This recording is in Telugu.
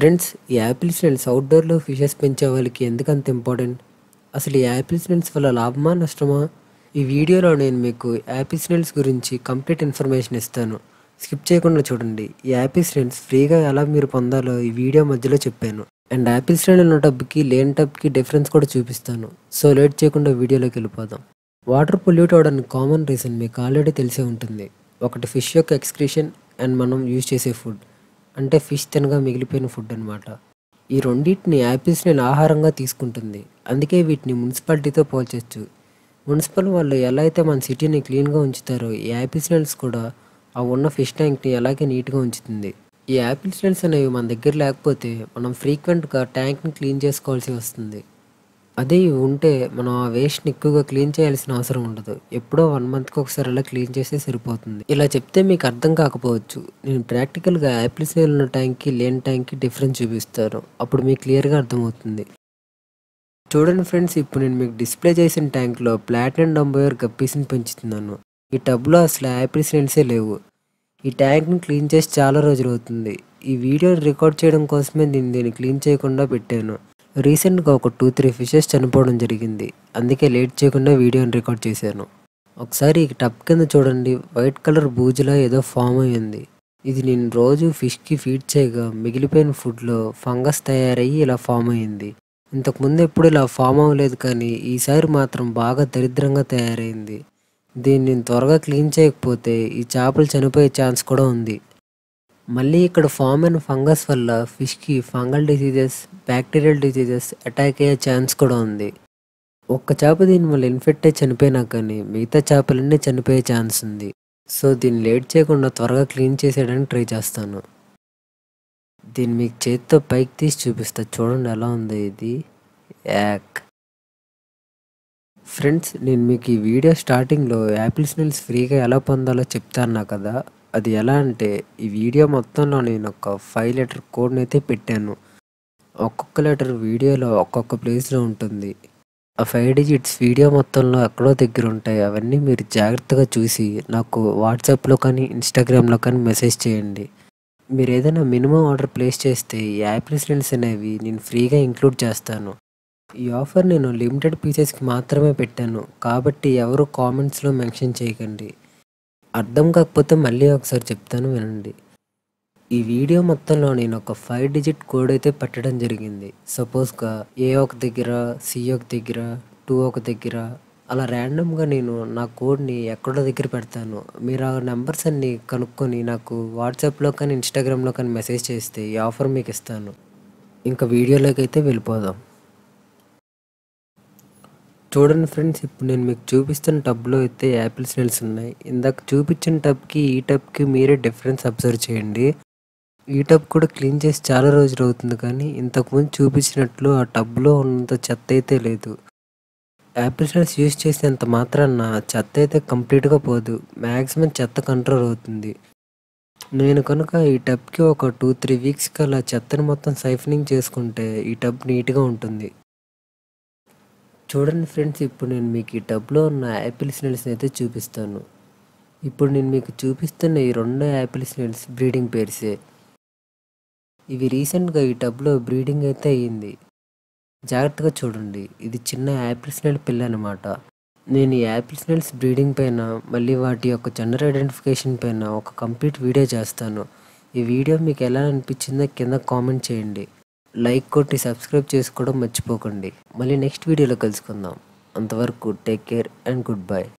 ఫ్రెండ్స్ ఈ యాపిల్ స్నెల్స్ అవుట్డోర్లో ఫిషెస్ పెంచే వాళ్ళకి ఎందుకు అంత ఇంపార్టెంట్ అసలు ఈ యాపిల్ స్నెల్స్ వల్ల లాభమా నష్టమా ఈ వీడియోలో నేను మీకు యాపిల్ స్నెల్స్ గురించి కంప్లీట్ ఇన్ఫర్మేషన్ ఇస్తాను స్కిప్ చేయకుండా చూడండి ఈ యాపిల్ స్నెల్స్ ఫ్రీగా ఎలా మీరు పొందాలో ఈ వీడియో మధ్యలో చెప్పాను అండ్ యాపిల్ స్నెల్ ఉన్న టబ్కి లేని టబ్కి డిఫరెన్స్ కూడా చూపిస్తాను సో లేట్ చేయకుండా వీడియోలోకి వెళ్ళిపోదాం వాటర్ పొల్యూట్ అవడానికి కామన్ రీజన్ మీకు ఆల్రెడీ తెలిసే ఉంటుంది ఒకటి ఫిష్ యొక్క ఎక్స్క్రీషన్ అండ్ మనం యూజ్ చేసే ఫుడ్ అంటే ఫిష్ తినగా మిగిలిపోయిన ఫుడ్ అనమాట ఈ రెండింటిని యాపిల్స్ నేను ఆహారంగా తీసుకుంటుంది అందుకే వీటిని మున్సిపాలిటీతో పోల్చొచ్చు మున్సిపల్ వాళ్ళు ఎలా అయితే మన సిటీని క్లీన్గా ఉంచుతారో ఈ యాపిల్ స్నెల్స్ కూడా ఆ ఉన్న ఫిష్ ట్యాంక్ని అలాగే నీట్గా ఉంచుతుంది ఈ యాపిల్ స్నెల్స్ అనేవి మన దగ్గర లేకపోతే మనం ఫ్రీక్వెంట్గా ట్యాంక్ని క్లీన్ చేసుకోవాల్సి వస్తుంది అదే ఇవి ఉంటే మనం ఆ వేస్ట్ని ఎక్కువగా క్లీన్ చేయాల్సిన అవసరం ఉండదు ఎప్పుడో వన్ మంత్కి ఒకసారి అలా క్లీన్ చేస్తే సరిపోతుంది ఇలా చెప్తే మీకు అర్థం కాకపోవచ్చు నేను ప్రాక్టికల్గా యాపిల్ స్నేల్ ఉన్న ట్యాంక్కి లేని ట్యాంక్కి డిఫరెన్స్ చూపిస్తాను అప్పుడు మీకు క్లియర్గా అర్థమవుతుంది చూడండి ఫ్రెండ్స్ ఇప్పుడు నేను మీకు డిస్ప్లే చేసిన ట్యాంక్లో ప్లాటినం డంబోయర్ గప్పీస్ని పెంచుతున్నాను ఈ టబ్లో అసలు యాపిల్ స్నేల్సే లేవు ఈ ట్యాంక్ని క్లీన్ చేసి చాలా రోజులు అవుతుంది ఈ వీడియోని రికార్డ్ చేయడం కోసమే నేను దీన్ని క్లీన్ చేయకుండా పెట్టాను రీసెంట్గా ఒక టూ త్రీ ఫిషెస్ చనిపోవడం జరిగింది అందుకే లేట్ చేయకుండా వీడియోని రికార్డ్ చేశాను ఒకసారి ఈ టబ్ కింద చూడండి వైట్ కలర్ బూజులా ఏదో ఫామ్ అయ్యింది ఇది నేను రోజు ఫిష్కి ఫీడ్ చేయగా మిగిలిపోయిన ఫుడ్లో ఫంగస్ తయారయ్యి ఇలా ఫామ్ అయ్యింది ఇంతకుముందు ఎప్పుడు ఇలా ఫామ్ అవ్వలేదు కానీ ఈసారి మాత్రం బాగా దరిద్రంగా తయారైంది దీన్ని నేను త్వరగా క్లీన్ చేయకపోతే ఈ చేపలు చనిపోయే ఛాన్స్ కూడా ఉంది మళ్ళీ ఇక్కడ ఫామ్ అయిన ఫంగస్ వల్ల ఫిష్కి fungal diseases bacterial diseases attack అయ్యే ఛాన్స్ కూడా ఉంది ఒక్క చేప దీని వల్ల ఇన్ఫెక్ట్ అయి చనిపోయినా కానీ మిగతా చేపలన్నీ చనిపోయే ఛాన్స్ ఉంది సో దీన్ని లేట్ చేయకుండా త్వరగా క్లీన్ చేసేయడానికి ట్రై చేస్తాను దీన్ని మీకు చేతితో పైకి తీసి చూపిస్తా చూడండి ఎలా ఉందో ఇది యాక్ ఫ్రెండ్స్ నేను మీకు ఈ వీడియో స్టార్టింగ్లో యాపిల్ స్మెల్స్ ఫ్రీగా ఎలా పొందాలో చెప్తాను కదా అది ఎలా అంటే ఈ వీడియో మొత్తంలో నేను ఒక ఫైవ్ లెటర్ కోడ్ని అయితే పెట్టాను ఒక్కొక్క లెటర్ వీడియోలో ఒక్కొక్క ప్లేస్లో ఉంటుంది ఆ ఫైవ్ డిజిట్స్ వీడియో మొత్తంలో ఎక్కడో దగ్గర ఉంటాయి అవన్నీ మీరు జాగ్రత్తగా చూసి నాకు వాట్సాప్లో కానీ ఇన్స్టాగ్రామ్లో కానీ మెసేజ్ చేయండి మీరు ఏదైనా మినిమం ఆర్డర్ ప్లేస్ చేస్తే ఈ యాపిల్ స్టెన్స్ అనేవి నేను ఫ్రీగా ఇంక్లూడ్ చేస్తాను ఈ ఆఫర్ నేను లిమిటెడ్ పీసెస్కి మాత్రమే పెట్టాను కాబట్టి ఎవరు కామెంట్స్లో మెన్షన్ చేయకండి అర్థం కాకపోతే మళ్ళీ ఒకసారి చెప్తాను వినండి ఈ వీడియో మొత్తంలో నేను ఒక ఫైవ్ డిజిట్ కోడ్ అయితే పెట్టడం జరిగింది సపోజ్గా ఏ ఒక దగ్గర సి ఒక దగ్గర టూ ఒక దగ్గర అలా ర్యాండమ్గా నేను నా కోడ్ని ఎక్కడో దగ్గర పెడతాను మీరు ఆ నెంబర్స్ అన్ని కనుక్కొని నాకు వాట్సాప్లో కానీ ఇన్స్టాగ్రామ్లో కానీ మెసేజ్ చేస్తే ఈ ఆఫర్ మీకు ఇస్తాను ఇంకా వీడియోలోకి అయితే వెళ్ళిపోదాం చూడండి ఫ్రెండ్స్ ఇప్పుడు నేను మీకు చూపిస్తున్న టబ్లో అయితే యాపిల్ స్మెల్స్ ఉన్నాయి ఇందాక చూపించిన టబ్కి ఈ టబ్కి మీరే డిఫరెన్స్ అబ్జర్వ్ చేయండి ఈ టబ్ కూడా క్లీన్ చేసి చాలా రోజులు అవుతుంది కానీ ఇంతకుముందు చూపించినట్లు ఆ టబ్లో ఉన్నంత చెత్త అయితే లేదు యాపిల్ స్మెల్స్ యూజ్ చేసేంత మాత్రాన చెత్త అయితే కంప్లీట్గా పోదు మ్యాక్సిమం చెత్త కంట్రోల్ అవుతుంది నేను కనుక ఈ టబ్కి ఒక టూ త్రీ వీక్స్కి అలా చెత్తని మొత్తం సైఫనింగ్ చేసుకుంటే ఈ టబ్ నీట్గా ఉంటుంది చూడండి ఫ్రెండ్స్ ఇప్పుడు నేను మీకు ఈ టబ్లో ఉన్న యాపిల్ స్నెల్స్ని అయితే చూపిస్తాను ఇప్పుడు నేను మీకు చూపిస్తున్న ఈ రెండు యాపిల్ స్నెల్స్ బ్రీడింగ్ పేర్సే ఇవి రీసెంట్గా ఈ టబ్లో బ్రీడింగ్ అయితే అయ్యింది జాగ్రత్తగా చూడండి ఇది చిన్న యాపిల్ స్నెల్ పిల్ల అనమాట నేను ఈ యాపిల్ స్నెల్స్ బ్రీడింగ్ పైన మళ్ళీ వాటి యొక్క జెండర్ ఐడెంటిఫికేషన్ పైన ఒక కంప్లీట్ వీడియో చేస్తాను ఈ వీడియో మీకు ఎలా అనిపించిందో కింద కామెంట్ చేయండి లైక్ కొట్టి సబ్స్క్రైబ్ చేసుకోవడం మర్చిపోకండి మళ్ళీ నెక్స్ట్ వీడియోలో కలుసుకుందాం అంతవరకు take care and good by